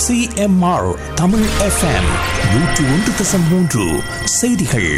CMR Tamil FM நூற்று ஒன்று தசம் மூன்று செய்திகள்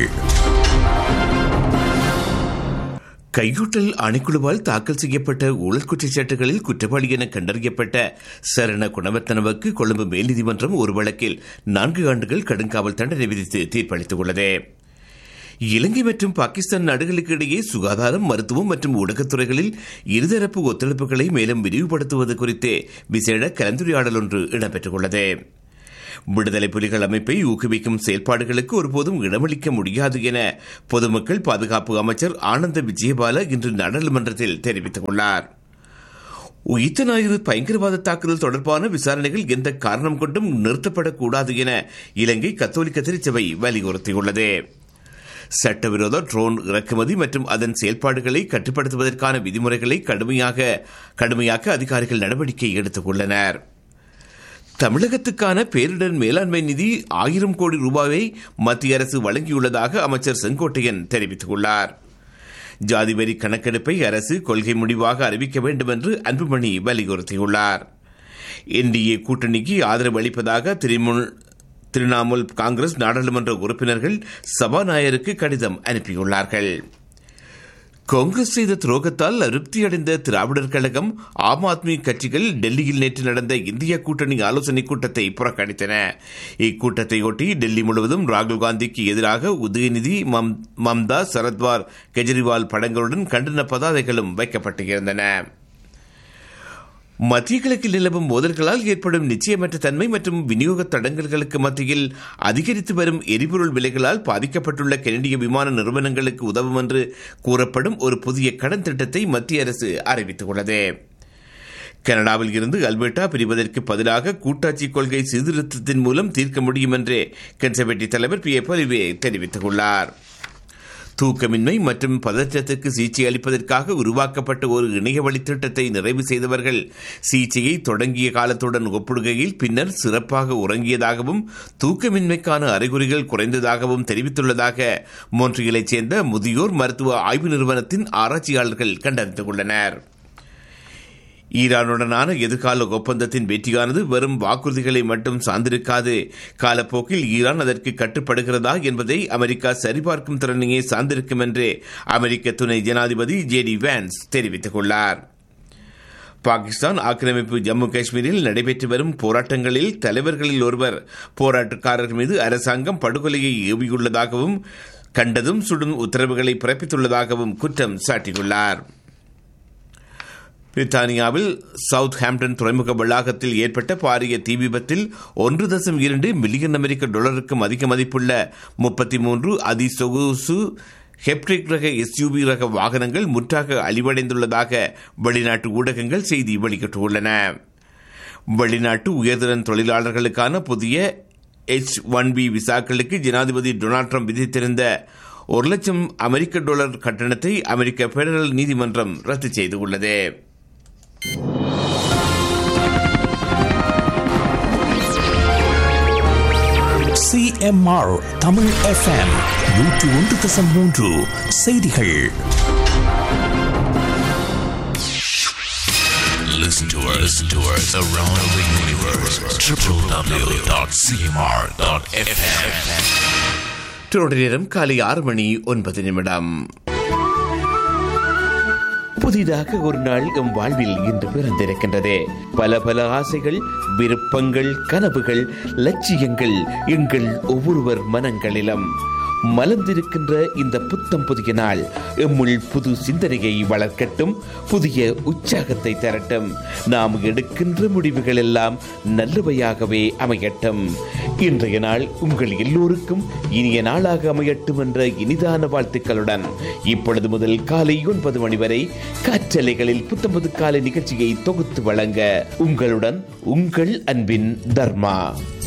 கையூட்டல் ஆணைக்குழுவால் தாக்கல் செய்யப்பட்ட ஊழல் குற்றச்சாட்டுகளில் குற்றவாளி என கண்டறியப்பட்ட சரண குணவர்த்தனவுக்கு கொழும்பு மேல் நீதிமன்றம் ஒரு வழக்கில் நான்கு ஆண்டுகள் கடுங்காவல் தண்டனை விதித்து தீர்ப்பளித்துள்ளது இலங்கை மற்றும் பாகிஸ்தான் நாடுகளுக்கு இடையே சுகாதாரம் மருத்துவம் மற்றும் ஊடகத்துறைகளில் இருதரப்பு ஒத்துழைப்புகளை மேலும் விரிவுபடுத்துவது குறித்து விசேட கலந்துரையாடல் ஒன்று இடம்பெற்றுள்ளது விடுதலை புலிகள் அமைப்பை ஊக்குவிக்கும் செயல்பாடுகளுக்கு ஒருபோதும் இடமளிக்க முடியாது என பொதுமக்கள் பாதுகாப்பு அமைச்சர் ஆனந்த விஜயபால இன்று நாடாளுமன்றத்தில் தெரிவித்துள்ளார் உயிர்த்த ஞாயிறு பயங்கரவாத தாக்குதல் தொடர்பான விசாரணைகள் எந்த காரணம் கொண்டும் நிறுத்தப்படக்கூடாது என இலங்கை கத்தோலிக்க திருச்சபை வலியுறுத்தியுள்ளது சட்டவிரோத ட்ரோன் இறக்குமதி மற்றும் அதன் செயல்பாடுகளை கட்டுப்படுத்துவதற்கான விதிமுறைகளை கடுமையாக கடுமையாக்க அதிகாரிகள் நடவடிக்கை எடுத்துள்ளனர் தமிழகத்துக்கான பேரிடர் மேலாண்மை நிதி ஆயிரம் கோடி ரூபாயை மத்திய அரசு வழங்கியுள்ளதாக அமைச்சர் செங்கோட்டையன் தெரிவித்துள்ளார் ஜாதிவரி கணக்கெடுப்பை அரசு கொள்கை முடிவாக அறிவிக்க வேண்டும் என்று அன்புமணி வலியுறுத்தியுள்ளார் என்டிஏ கூட்டணிக்கு ஆதரவு அளிப்பதாக திரிமுல் திரிணாமுல் காங்கிரஸ் நாடாளுமன்ற உறுப்பினர்கள் சபாநாயகருக்கு கடிதம் அனுப்பியுள்ளார்கள் காங்கிரஸ் செய்த துரோகத்தால் அதிருப்தியடைந்த திராவிடர் கழகம் ஆம் ஆத்மி கட்சிகள் டெல்லியில் நேற்று நடந்த இந்திய கூட்டணி ஆலோசனைக் கூட்டத்தை புறக்கணித்தன இக்கூட்டத்தையொட்டி டெல்லி முழுவதும் ராகுல் காந்திக்கு எதிராக உதயநிதி மம்தா சரத்வார் கெஜ்ரிவால் படங்களுடன் கண்டன பதாதைகளும் வைக்கப்பட்டிருந்தன மத்திய கிழக்கில் நிலவும் மோதல்களால் ஏற்படும் நிச்சயமற்ற தன்மை மற்றும் விநியோக தடங்கல்களுக்கு மத்தியில் அதிகரித்து வரும் எரிபொருள் விலைகளால் பாதிக்கப்பட்டுள்ள கனடிய விமான நிறுவனங்களுக்கு உதவும் என்று கூறப்படும் ஒரு புதிய கடன் திட்டத்தை மத்திய அரசு அறிவித்துள்ளது கனடாவில் இருந்து அல்பர்டா பிரிவதற்கு பதிலாக கூட்டாட்சி கொள்கை சீர்திருத்தத்தின் மூலம் தீர்க்க முடியும் என்று கன்சர்வேட்டிவ் தலைவர் பி ஏ பொலிவே தெரிவித்துள்ளார் தூக்கமின்மை மற்றும் பதற்றத்திற்கு சிகிச்சை அளிப்பதற்காக உருவாக்கப்பட்ட ஒரு இணைய வழி திட்டத்தை நிறைவு செய்தவர்கள் சிகிச்சையை தொடங்கிய காலத்துடன் ஒப்பிடுகையில் பின்னர் சிறப்பாக உறங்கியதாகவும் தூக்கமின்மைக்கான அறிகுறிகள் குறைந்ததாகவும் தெரிவித்துள்ளதாக மொன்றியலைச் சேர்ந்த முதியோர் மருத்துவ ஆய்வு நிறுவனத்தின் ஆராய்ச்சியாளர்கள் கண்டறிந்துள்ளனர் ஈரானுடனான எதிர்கால ஒப்பந்தத்தின் வெற்றியானது வெறும் வாக்குறுதிகளை மட்டும் சார்ந்திருக்காது காலப்போக்கில் ஈரான் அதற்கு கட்டுப்படுகிறதா என்பதை அமெரிக்கா சரிபார்க்கும் திறனையே சார்ந்திருக்கும் என்று அமெரிக்க துணை ஜனாதிபதி ஜே டி வேன்ஸ் தெரிவித்துள்ளார் பாகிஸ்தான் ஆக்கிரமிப்பு ஜம்மு காஷ்மீரில் நடைபெற்று வரும் போராட்டங்களில் தலைவர்களில் ஒருவர் போராட்டக்காரர் மீது அரசாங்கம் படுகொலையை ஏவியுள்ளதாகவும் கண்டதும் சுடும் உத்தரவுகளை பிறப்பித்துள்ளதாகவும் குற்றம் சாட்டியுள்ளார் பிரித்தானியாவில் சவுத் ஹாம்டன் துறைமுக வளாகத்தில் ஏற்பட்ட பாரிய தீ விபத்தில் ஒன்று தசம் இரண்டு மில்லியன் அமெரிக்க டாலருக்கும் அதிக மதிப்புள்ள முப்பத்தி மூன்று அதிசொகுசு ஹெப்டிக் ரக எஸ்யூவி ரக வாகனங்கள் முற்றாக அழிவடைந்துள்ளதாக வெளிநாட்டு ஊடகங்கள் செய்தி வெளியிட்டுள்ளன வெளிநாட்டு உயர்திறன் தொழிலாளர்களுக்கான புதிய எச் ஒன் பி விசாக்களுக்கு ஜனாதிபதி டொனால்ட் ட்ரம்ப் விதித்திருந்த ஒரு லட்சம் அமெரிக்க டாலர் கட்டணத்தை அமெரிக்க பெடரல் நீதிமன்றம் ரத்து செய்துள்ளது சிஎம்ஆர் தமிழ் எஃப்எம் நூற்று ஒன்று தசம் மூன்று செய்திகள் Listen to us, listen to us around the universe. www.cmr.fm. தொடர் நேரம் காலை ஆறு மணி ஒன்பது நிமிடம் புதிதாக ஒரு நாள் எம் வாழ்வில் இன்று பிறந்திருக்கின்றது பல பல ஆசைகள் விருப்பங்கள் கனவுகள் லட்சியங்கள் எங்கள் ஒவ்வொருவர் மனங்களிலும் மலர்ந்திருக்கின்ற இந்த புத்தம் புதிய நாள் எம்முள் புது சிந்தனையை வளர்க்கட்டும் புதிய உற்சாகத்தை தரட்டும் நாம் எடுக்கின்ற முடிவுகள் எல்லாம் நல்லவையாகவே அமையட்டும் இன்றைய நாள் உங்கள் எல்லோருக்கும் இனிய நாளாக அமையட்டும் என்ற இனிதான வாழ்த்துக்களுடன் இப்பொழுது முதல் காலை ஒன்பது மணி வரை காற்றலைகளில் புத்தம்பது காலை நிகழ்ச்சியை தொகுத்து வழங்க உங்களுடன் உங்கள் அன்பின் தர்மா